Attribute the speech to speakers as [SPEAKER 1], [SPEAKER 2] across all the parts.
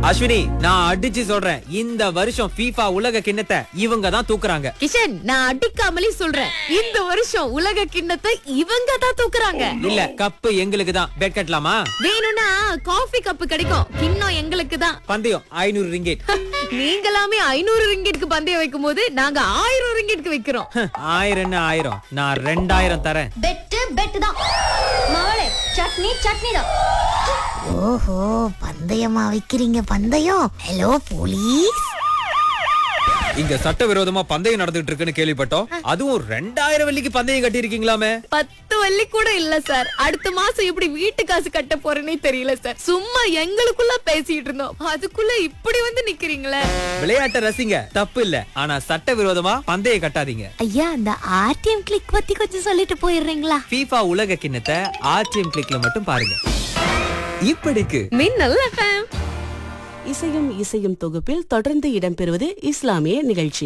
[SPEAKER 1] அஸ்வினி நான் அடிச்சு சொல்றேன் இந்த வருஷம் FIFA உலக கிண்ணத்தை இவங்க தான் தூக்குறாங்க
[SPEAKER 2] கிஷன் நான் அடிக்காமலே சொல்றேன் இந்த வருஷம் உலக கிண்ணத்தை இவங்க தான் தூக்குறாங்க
[SPEAKER 1] இல்ல கப்பு எங்களுக்கு தான் பெட் கட்டலாமா
[SPEAKER 2] வேணும்னா காஃபி கப் கிடைக்கும் கிண்ணம் எங்களுக்கு தான்
[SPEAKER 1] பந்தயம் ஐநூறு ரிங்கெட்
[SPEAKER 2] நீங்களாமே ஐநூறு ரிங்கிட்க்கு பந்தயம் வைக்கும் போது நாங்க ஆயிரம் ரிங்கிட்க்கு வைக்கிறோம்
[SPEAKER 1] ஆயிரம் என்ன ஆயிரம் நான் ரெண்டாயிரம் தரேன்
[SPEAKER 3] பெட்டு பெட்டு தான் மகளே சட்னி சட்னி தான்
[SPEAKER 4] ஓஹோ பந்தயமா வைக்கிறீங்க பந்தயம் ஹலோ போலீஸ்
[SPEAKER 1] இங்க சட்டவிரோதமா பந்தயம் நடந்துட்டு இருக்குன்னு கேள்விப்பட்டோம் அதுவும் ரெண்டாயிரம் வெள்ளிக்கு பந்தயம் கட்டி இருக்கீங்களாமே
[SPEAKER 2] பத்து வள்ளி கூட இல்ல சார் அடுத்த மாசம் எப்படி வீட்டு காசு கட்ட போறேனே தெரியல சார் சும்மா எங்களுக்குள்ள பேசிட்டு இருந்தோம் அதுக்குள்ள இப்படி வந்து நிக்கிறீங்களே
[SPEAKER 1] விளையாட்டை ரசிங்க தப்பு இல்ல ஆனா சட்டவிரோதமா பந்தயம் கட்டாதீங்க
[SPEAKER 4] ஐயா அந்த ஆர்டிஎம் கிளிக் பத்தி கொஞ்சம் சொல்லிட்டு போயிடுறீங்களா
[SPEAKER 1] FIFA உலக கிண்ணத்தை ஆர்டிஎம் கிளிக்ல மட்டும் பாருங்க இப்படிக்கு
[SPEAKER 2] மின்னல் எஃப்எம்
[SPEAKER 5] இசையும் இசையும் தொகுப்பில் தொடர்ந்து இடம்பெறுவது இஸ்லாமிய நிகழ்ச்சி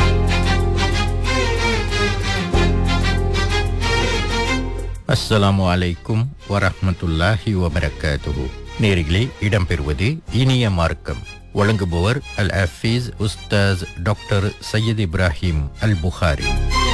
[SPEAKER 6] அஸ்ஸலாமு அலைக்கும் வரஹ்மத்துல்லாஹி வபரகாத்துஹு நேரிலே இடம்பெறுவது இனிய மார்க்கம் வழங்குபவர் அல் ஹஃபீஸ் உஸ்தாஸ் டாக்டர் சையத் இப்ராஹிம் அல் புகாரி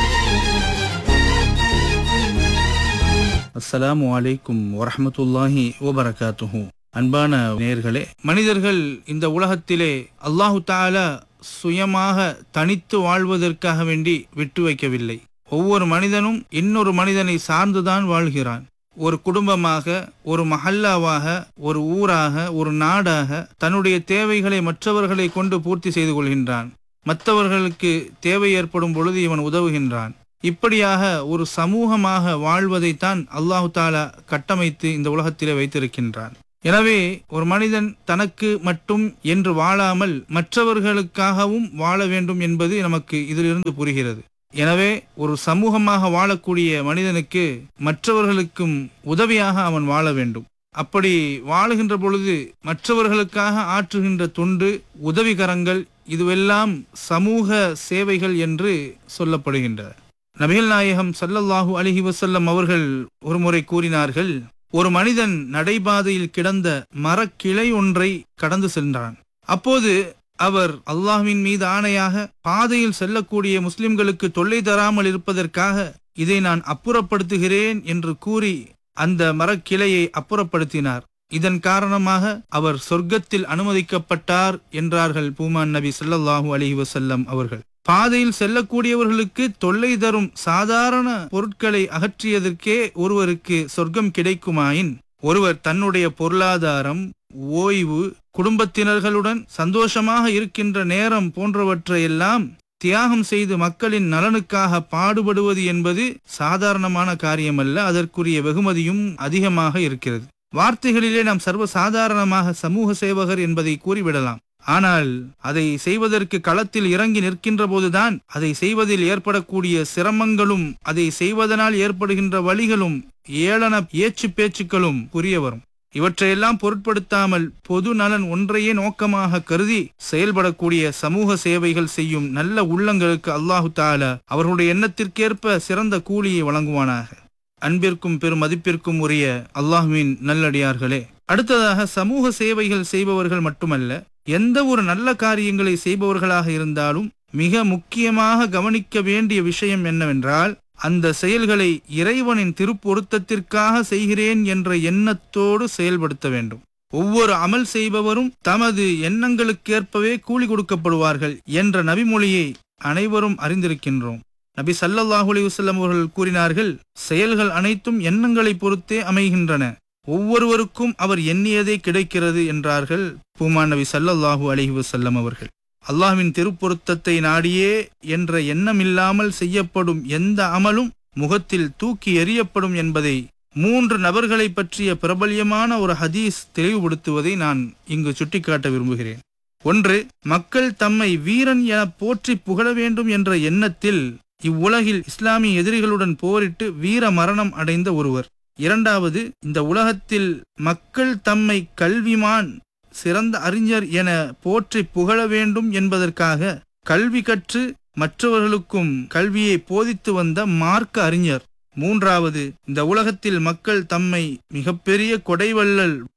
[SPEAKER 7] அஸ்ஸலாமு அலைக்கும் வரஹ்மத்துல்லாஹி வபரகாத்துஹு அன்பான நேயர்களே மனிதர்கள் இந்த உலகத்திலே அல்லாஹு தாலா சுயமாக தனித்து வாழ்வதற்காக வேண்டி விட்டு வைக்கவில்லை ஒவ்வொரு மனிதனும் இன்னொரு மனிதனை சார்ந்துதான் வாழ்கிறான் ஒரு குடும்பமாக ஒரு மஹல்லாவாக ஒரு ஊராக ஒரு நாடாக தன்னுடைய தேவைகளை மற்றவர்களை கொண்டு பூர்த்தி செய்து கொள்கின்றான் மற்றவர்களுக்கு தேவை ஏற்படும் பொழுது இவன் உதவுகின்றான் இப்படியாக ஒரு சமூகமாக வாழ்வதைத்தான் அல்லாஹு தாலா கட்டமைத்து இந்த உலகத்திலே வைத்திருக்கின்றான் எனவே ஒரு மனிதன் தனக்கு மட்டும் என்று வாழாமல் மற்றவர்களுக்காகவும் வாழ வேண்டும் என்பது நமக்கு இதிலிருந்து புரிகிறது எனவே ஒரு சமூகமாக வாழக்கூடிய மனிதனுக்கு மற்றவர்களுக்கும் உதவியாக அவன் வாழ வேண்டும் அப்படி வாழுகின்ற பொழுது மற்றவர்களுக்காக ஆற்றுகின்ற தொண்டு உதவிகரங்கள் இதுவெல்லாம் சமூக சேவைகள் என்று சொல்லப்படுகின்றன நபிகள் நாயகம் ஸல்லல்லாஹு அலைஹி வஸல்லம் அவர்கள் ஒருமுறை கூறினார்கள் ஒரு மனிதன் நடைபாதையில் கிடந்த மரக்கிளை ஒன்றை கடந்து சென்றான் அப்போது அவர் அல்லாஹ்வின் மீது ஆணையாக பாதையில் செல்லக்கூடிய முஸ்லிம்களுக்கு தொல்லை தராமல் இருப்பதற்காக இதை நான் அப்புறப்படுத்துகிறேன் என்று கூறி அந்த மரக்கிளையை அப்புறப்படுத்தினார் இதன் காரணமாக அவர் சொர்க்கத்தில் அனுமதிக்கப்பட்டார் என்றார்கள் பூமான் நபி ஸல்லல்லாஹு அலைஹி வஸல்லம் அவர்கள் பாதையில் செல்லக்கூடியவர்களுக்கு தொல்லை தரும் சாதாரண பொருட்களை அகற்றியதற்கே ஒருவருக்கு சொர்க்கம் கிடைக்குமாயின் ஒருவர் தன்னுடைய பொருளாதாரம் ஓய்வு குடும்பத்தினர்களுடன் சந்தோஷமாக இருக்கின்ற நேரம் போன்றவற்றையெல்லாம் தியாகம் செய்து மக்களின் நலனுக்காக பாடுபடுவது என்பது சாதாரணமான காரியமல்ல அதற்குரிய வெகுமதியும் அதிகமாக இருக்கிறது வார்த்தைகளிலே நாம் சர்வ சாதாரணமாக சமூக சேவகர் என்பதை கூறிவிடலாம் ஆனால் அதை செய்வதற்கு களத்தில் இறங்கி நிற்கின்ற போதுதான் அதை செய்வதில் ஏற்படக்கூடிய சிரமங்களும் அதை செய்வதனால் ஏற்படுகின்ற வழிகளும் ஏளன ஏச்சு பேச்சுக்களும் புரிய வரும் இவற்றையெல்லாம் பொருட்படுத்தாமல் பொது நலன் ஒன்றையே நோக்கமாக கருதி செயல்படக்கூடிய சமூக சேவைகள் செய்யும் நல்ல உள்ளங்களுக்கு அல்லாஹு தாலா அவர்களுடைய எண்ணத்திற்கேற்ப சிறந்த கூலியை வழங்குவானாக அன்பிற்கும் பெரும் மதிப்பிற்கும் உரிய அல்லாஹுவின் நல்லடியார்களே அடுத்ததாக சமூக சேவைகள் செய்பவர்கள் மட்டுமல்ல எந்த ஒரு நல்ல காரியங்களை செய்பவர்களாக இருந்தாலும் மிக முக்கியமாக கவனிக்க வேண்டிய விஷயம் என்னவென்றால் அந்த செயல்களை இறைவனின் திருப்பொருத்தத்திற்காக செய்கிறேன் என்ற எண்ணத்தோடு செயல்படுத்த வேண்டும் ஒவ்வொரு அமல் செய்பவரும் தமது எண்ணங்களுக்கேற்பவே கூலி கொடுக்கப்படுவார்கள் என்ற நபிமொழியை அனைவரும் அறிந்திருக்கின்றோம் நபி சல்லல்லாஹு அலைஹி வஸல்லம் அவர்கள் கூறினார்கள் செயல்கள் அனைத்தும் எண்ணங்களை பொறுத்தே அமைகின்றன ஒவ்வொருவருக்கும் அவர் எண்ணியதே கிடைக்கிறது என்றார்கள் பூமான் நபி சல்லல்லாஹு அலைஹி வஸல்லம் அவர்கள் அல்லாஹ்வின் திருப்பொருத்தத்தை நாடியே என்ற எண்ணமில்லாமல் செய்யப்படும் எந்த அமலும் முகத்தில் தூக்கி எறியப்படும் என்பதை மூன்று நபர்களை பற்றிய பிரபல்யமான ஒரு ஹதீஸ் தெளிவுபடுத்துவதை நான் இங்கு சுட்டிக்காட்ட விரும்புகிறேன் ஒன்று மக்கள் தம்மை வீரன் என போற்றி புகழ வேண்டும் என்ற எண்ணத்தில் இவ்வுலகில் இஸ்லாமிய எதிரிகளுடன் போரிட்டு வீர மரணம் அடைந்த ஒருவர் இரண்டாவது இந்த உலகத்தில் மக்கள் தம்மை கல்விமான் சிறந்த அறிஞர் என போற்றி புகழ வேண்டும் என்பதற்காக கல்வி கற்று மற்றவர்களுக்கும் கல்வியை போதித்து வந்த மார்க்க அறிஞர் மூன்றாவது இந்த உலகத்தில் மக்கள் தம்மை மிகப்பெரிய கொடைவள்ளல்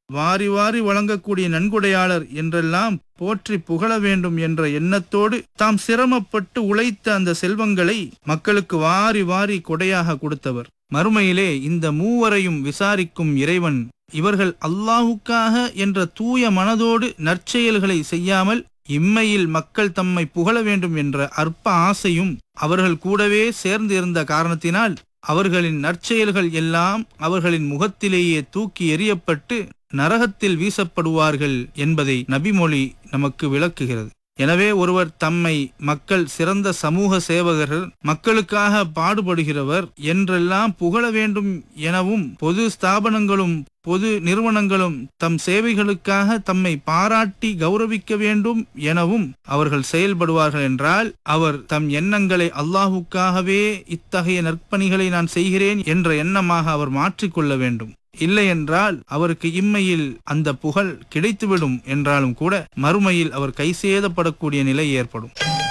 [SPEAKER 7] வாரி வாரி வழங்கக்கூடிய நன்கொடையாளர் என்றெல்லாம் போற்றி புகழ வேண்டும் என்ற எண்ணத்தோடு தாம் சிரமப்பட்டு உழைத்த அந்த செல்வங்களை மக்களுக்கு வாரி வாரி கொடையாக கொடுத்தவர் மறுமையிலே இந்த மூவரையும் விசாரிக்கும் இறைவன் இவர்கள் அல்லாஹுக்காக என்ற தூய மனதோடு நற்செயல்களை செய்யாமல் இம்மையில் மக்கள் தம்மை புகழ வேண்டும் என்ற அற்ப ஆசையும் அவர்கள் கூடவே சேர்ந்து இருந்த காரணத்தினால் அவர்களின் நற்செயல்கள் எல்லாம் அவர்களின் முகத்திலேயே தூக்கி எறியப்பட்டு நரகத்தில் வீசப்படுவார்கள் என்பதை நபிமொழி நமக்கு விளக்குகிறது எனவே ஒருவர் தம்மை மக்கள் சிறந்த சமூக சேவகர்கள் மக்களுக்காக பாடுபடுகிறவர் என்றெல்லாம் புகழ வேண்டும் எனவும் பொது ஸ்தாபனங்களும் பொது நிறுவனங்களும் தம் சேவைகளுக்காக தம்மை பாராட்டி கௌரவிக்க வேண்டும் எனவும் அவர்கள் செயல்படுவார்கள் என்றால் அவர் தம் எண்ணங்களை அல்லாஹுக்காகவே இத்தகைய நற்பணிகளை நான் செய்கிறேன் என்ற எண்ணமாக அவர் மாற்றிக்கொள்ள வேண்டும் இல்லையென்றால் அவருக்கு இம்மையில் அந்த புகழ் கிடைத்துவிடும் என்றாலும் கூட மறுமையில் அவர் கைசேதப்படக்கூடிய நிலை ஏற்படும்